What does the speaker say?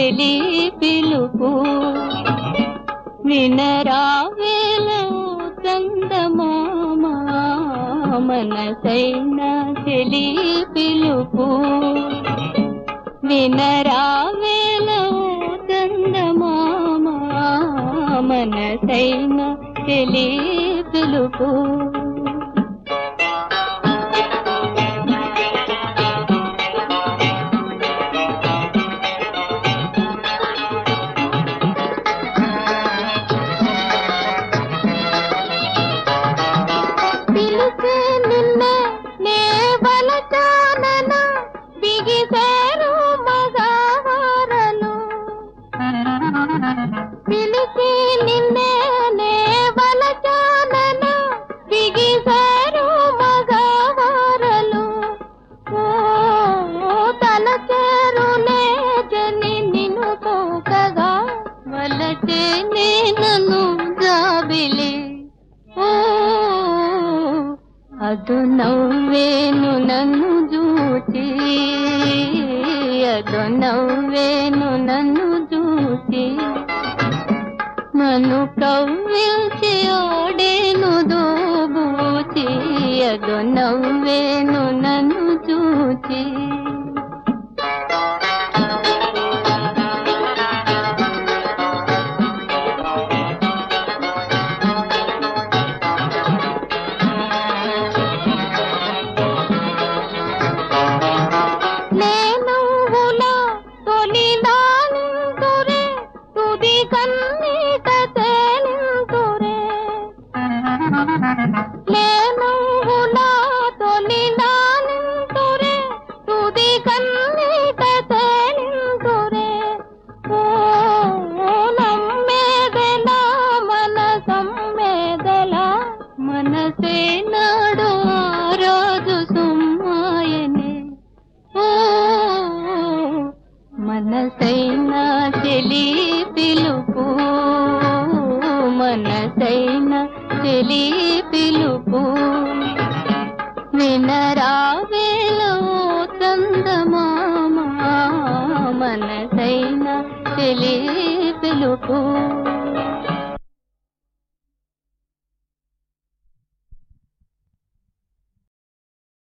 చెలి పిలుపు వినరావేల చందమామ మనసైన చెలి పిలుపు వినరావేల చందమామ మనసైన చెలి పిలుపు పిలిచే నిన్నే నే బలచానన బిగిసారు మగవారలు పిలిచి నిన్నే నే బలచానన బిగిసారు మగవారలు ఓ తల చేరులే జని నిన్ను తోకగా వలచే నన్ను జాబిలి ఓ ಅದು ನవ్ವೇನು నన్ను చూచి ಅದು నవ్వేను నన్ను చూచి నన్ను కవ్విల్చి ఓడేను దోబూచి ಅದು నవ్వేను నన్ను చూచి నేనువుల తొలిదానింతురే తుది కన్నీట తేలింతురే నేనువుల తొలిదానింతురే తుది కన్నీట తేలింతురే ఓ నమ్మేదెల మన సమ్మేదెల మనసే నాడు ఆ రోజు సుమ్మాయనే ఓ మనసైన చెలి పిలుపు మనసైన చెలి పిలుపు వినరావేలో చందమామ మనసైన చెలి పిలుపు